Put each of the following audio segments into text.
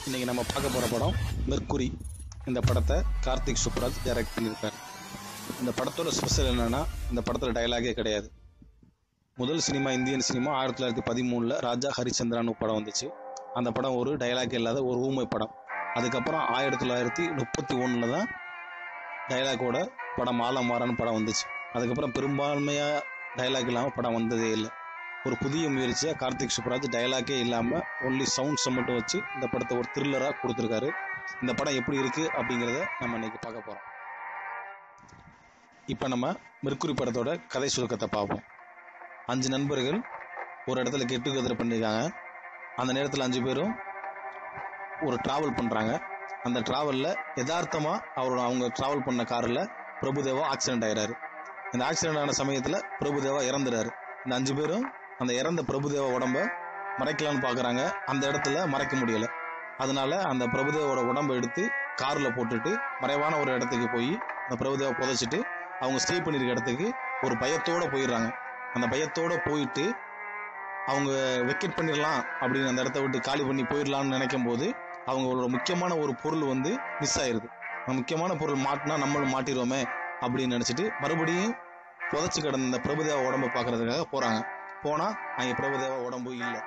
இன்றைக்கி நம்ம பார்க்க போகிற படம் மெர்க்குரி இந்த படத்தை கார்த்திக் சுப்ராஜ் டைரக்ட் பண்ணியிருக்காரு இந்த படத்தோட ஸ்பெஷல் என்னென்னா இந்த படத்தில் டயலாகே கிடையாது முதல் சினிமா இந்தியன் சினிமா ஆயிரத்தி தொள்ளாயிரத்தி பதிமூணில் ராஜா ஹரிச்சந்திரான்னு படம் வந்துச்சு அந்த படம் ஒரு டயலாக் இல்லாத ஒரு ஊமை படம் அதுக்கப்புறம் ஆயிரத்தி தொள்ளாயிரத்தி முப்பத்தி ஒன்றில் தான் டயலாக்கோட படம் மாலை மாறான்னு படம் வந்துச்சு அதுக்கப்புறம் பெரும்பான்மையாக டயலாக் இல்லாமல் படம் வந்ததே இல்லை ஒரு புதிய முயற்சியாக கார்த்திக் சுப்ராஜ் டயலாக்கே இல்லாமல் ஒன்லி சவுண்ட்ஸை மட்டும் வச்சு இந்த படத்தை ஒரு த்ரில்லராக கொடுத்துருக்காரு இந்த படம் எப்படி இருக்குது அப்படிங்கிறத நம்ம இன்னைக்கு பார்க்க போகிறோம் இப்போ நம்ம மெர்க்குரி படத்தோட கதை சுருக்கத்தை பார்ப்போம் அஞ்சு நண்பர்கள் ஒரு இடத்துல கெட்டு கதிரை பண்ணியிருக்காங்க அந்த நேரத்தில் அஞ்சு பேரும் ஒரு ட்ராவல் பண்ணுறாங்க அந்த ட்ராவலில் யதார்த்தமாக அவரோட அவங்க ட்ராவல் பண்ண காரில் பிரபுதேவா ஆக்சிடென்ட் ஆயிடுறாரு இந்த ஆக்சிடென்ட் ஆன சமயத்தில் பிரபுதேவா இறந்துறாரு இந்த அஞ்சு பேரும் அந்த இறந்த பிரபுதேவா உடம்ப மறைக்கலான்னு பார்க்குறாங்க அந்த இடத்துல மறைக்க முடியல அதனால அந்த பிரபுதேவோட உடம்பை எடுத்து காரில் போட்டுட்டு மறைவான ஒரு இடத்துக்கு போய் அந்த பிரபுதேவை புதைச்சிட்டு அவங்க ஸ்டே பண்ணியிருக்க இடத்துக்கு ஒரு பயத்தோட போயிடுறாங்க அந்த பயத்தோட போயிட்டு அவங்க வெக்கெட் பண்ணிடலாம் அப்படின்னு அந்த இடத்த விட்டு காலி பண்ணி போயிடலாம்னு நினைக்கும் போது அவங்களோட முக்கியமான ஒரு பொருள் வந்து மிஸ் ஆயிருது அந்த முக்கியமான பொருள் மாட்டினா நம்மளும் மாட்டிடுவோமே அப்படின்னு நினச்சிட்டு மறுபடியும் புதைச்சி கிடந்த இந்த பிரபுதேவா உடம்பை பார்க்கறதுக்காக போகிறாங்க போனால் அங்கே பிரபுதேவா உடம்பு இல்லை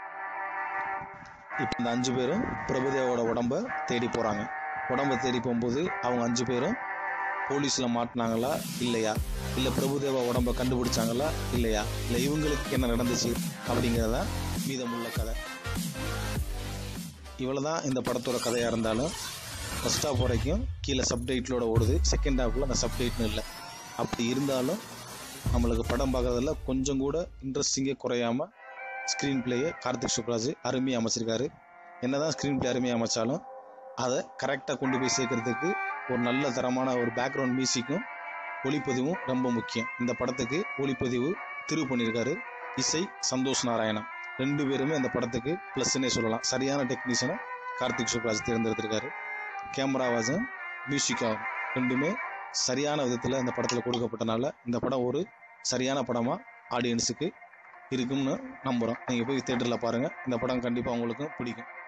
இப்போ இந்த அஞ்சு பேரும் பிரபுதேவோட உடம்ப தேடி போகிறாங்க உடம்ப தேடி போகும்போது அவங்க அஞ்சு பேரும் போலீஸில் மாட்டினாங்களா இல்லையா இல்லை பிரபுதேவா உடம்ப கண்டுபிடிச்சாங்களா இல்லையா இல்லை இவங்களுக்கு என்ன நடந்துச்சு அப்படிங்கிறத மீதமுள்ள கதை இவ்வளோ தான் இந்த படத்தோட கதையாக இருந்தாலும் ஃபஸ்ட் ஹாஃப் வரைக்கும் கீழே சப்டைட்டிலோட ஓடுது செகண்ட் ஹாஃபில் அந்த சப்டைட்டில் இல்லை அப்படி இருந்தாலும் நம்மளுக்கு படம் பார்க்குறதுல கொஞ்சம் கூட இன்ட்ரெஸ்டிங்கே குறையாமல் ஸ்க்ரீன் பிளேயை கார்த்திக் சுப்ராஜ் அருமையாக அமைச்சிருக்காரு என்னதான் ஸ்க்ரீன் பிளே அருமையாக அமைச்சாலும் அதை கரெக்டாக கொண்டு போய் சேர்க்கறதுக்கு ஒரு நல்ல தரமான ஒரு பேக்ரவுண்ட் மியூசிக்கும் ஒளிப்பதிவும் ரொம்ப முக்கியம் இந்த படத்துக்கு ஒளிப்பதிவு திரு பண்ணியிருக்காரு இசை சந்தோஷ் நாராயணன் ரெண்டு பேருமே இந்த படத்துக்கு ப்ளஸ்ன்னே சொல்லலாம் சரியான டெக்னீஷியனை கார்த்திக் சுப்ராஜ் தேர்ந்தெடுத்திருக்காரு கேமராவாசும் மியூசிக்காகும் ரெண்டுமே சரியான விதத்தில் இந்த படத்தில் கொடுக்கப்பட்டனால இந்த படம் ஒரு சரியான படமாக ஆடியன்ஸுக்கு இருக்கும்னு நம்புகிறோம் நீங்கள் போய் தேட்டரில் பாருங்கள் இந்த படம் கண்டிப்பாக உங்களுக்கும் பிடிக்கும்